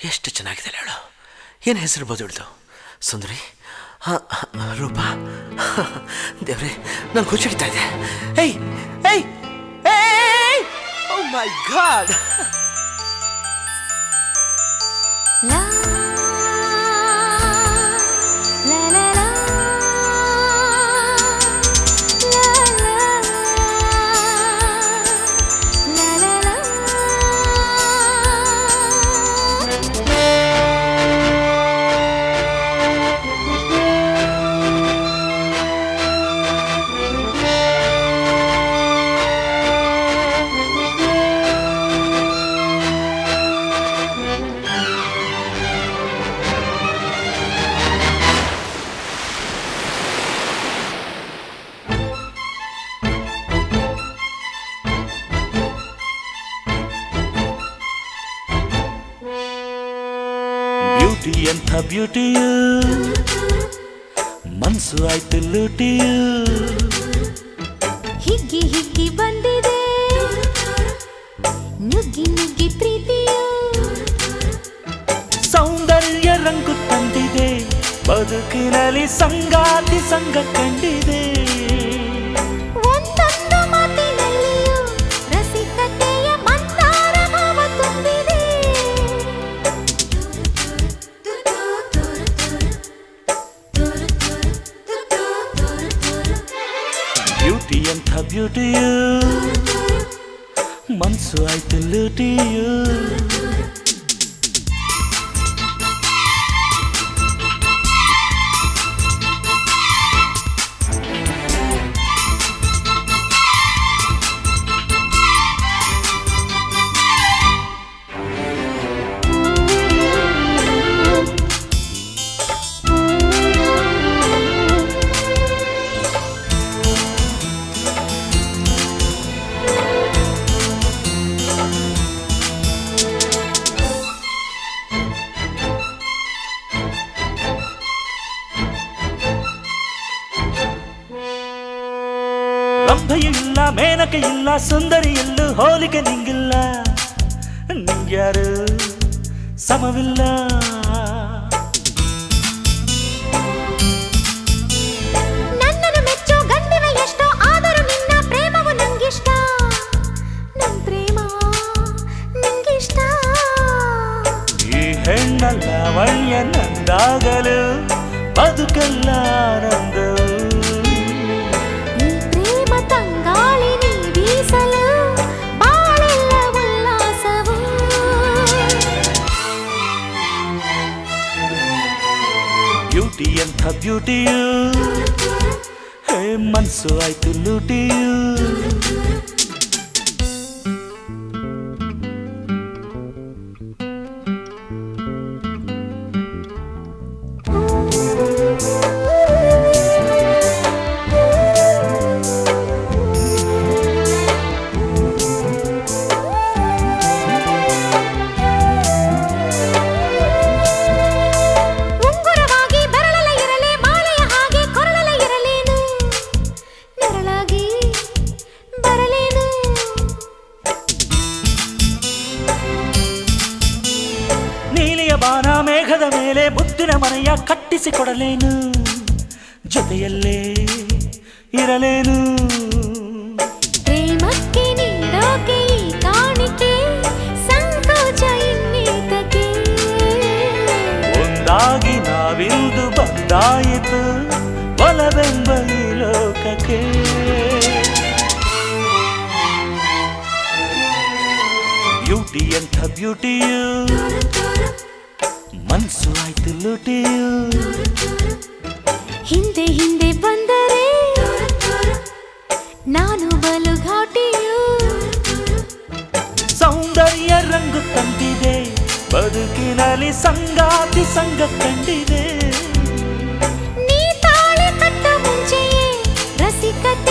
ಎಷ್ಟು ಚೆನ್ನಾಗಿದೆ ಹೇಳು ಏನು ಹೆಸರು ಬದುಳ್ದು ಸುಂದರಿ ಹಾಂ ರೂಪಾ ದೇವ್ರೆ ನಾನು ಹುಚ್ಚಿಡ್ತಾ ಇದೆ ಏಯ್ ಏಯ್ ಏಯ್ oh my god La la la la la la la beauty ಎಂಥ ಬ್ಯೂಟಿಯು ಮನ್ಸು ಆಯ್ತು ಲೂಟಿಯು ಹಿಗ್ಗಿ ಹಿಗ್ಗಿ ಬಂದಿದೆ ನುಗ್ಗಿ ನುಗ್ಗಿ ಪ್ರೀತಿಯು ಸೌಂದರ್ಯ ರಂಗು ತಂದಿದೆ ಬದುಕಿನಲ್ಲಿ ಸಂಗಾತಿ ಸಂಗ ಕಂಡಿದೆ ಒಂದೊಂದು ಮಾತಿನಲ್ಲಿಯೂ ರಸಿಕತೆಯ ಮಂದಾರ ಭಾವ ತುಂಬಿದೆ ಬ್ಯೂಟಿ ಎಂಥ ಬ್ಯೂಟಿಯು ಮನ್ಸು ಆಯ್ತು ಲೂಟಿಯು ರಂಭೆಯೂ ಇಲ್ಲ ಮೇನಕೆ ಇಲ್ಲ ಸುಂದರಿ ಎಲ್ಲೂ ಹೋಲಿಕೆ ನಿಂಗಿಲ್ಲ ನಿಂಗ್ಯಾರು ಸಮವಿಲ್ಲ ನನ್ನನ್ನು ಮೆಚ್ಚೋ ಗಂಡಿನ ಎಷ್ಟೋ ಆದರೂ ನಿನ್ನ ಪ್ರೇಮವು ನಂಗಿಷ್ಟ ನನ್ ಪ್ರೇಮ ನಿಂಗಿಷ್ಟ ಈ ಹೆಣ್ಣ ಲಾವಣ್ಯ ನಂದಾಗಲು ಬದುಕಲ್ಲ ಆನಂದವು ಈ ಪ್ರೇಮ ತಂಗಾಳಿ ನೀ ಬೀಸಲು ಬಾಳೆಲ್ಲ ಉಲ್ಲಾಸವು ಬ್ಯೂಟಿ ಎಂಥ ಬ್ಯೂಟಿಯು ಹೇ ಮನ್ಸು ಆಯ್ತು ಲೂಟಿಯು ಉಂಗುರವಾಗಿ ಬೆರಳಲ ಇರಲಿ ಮಾಲೆಯ ಹಾಗೆ ಕೊರಳಲ ಇರಲೇನು ನೆರಳಾಗಿ ಬರಲೇನು ನೀಲಿಯ ಬಾನ ಮೇಘದ ಮೇಲೆ ಮುದ್ದಿನ ಮನೆಯ ಕಟ್ಟಿಸಿಕೊಡಲೇನು ಜೊತೆಯಲ್ಲೇ ಇರಲೇನು ಪ್ರೇಮಕ್ಕೆ ನೀಡೋಕೆ ಈ ಕಾಣಿಕೆ ಸಂಕೋಚ ಇನ್ನೇತಕ್ಕೆ ಒಂದಾಗಿ ನಾವಿಂದು ಬಂದಾಯಿತು ಒಲವೆಂಬ ಈ ಲೋಕಕ್ಕೆ ಬ್ಯೂಟಿ ಎಂಥ ಬ್ಯೂಟಿಯು ಮನ್ಸು ಆಯ್ತು ಲೂಟಿಯು ಹಿಂದೆ ಹಿಂದೆ ಬಂದರೆ ನಾನು ಬಲು ಘಾಟಿಯು ಸೌಂದರ್ಯ ರಂಗು ತಂದಿದೆ ಬದುಕಿನಲ್ಲಿ ಸಂಗಾತಿ ಸಂಗ ಕಂಡಿದೆ ನೀ ತಾಳಿ ಕಟ್ಟ ಮುಂಚೆಯೇ ರಸಿಕತೆ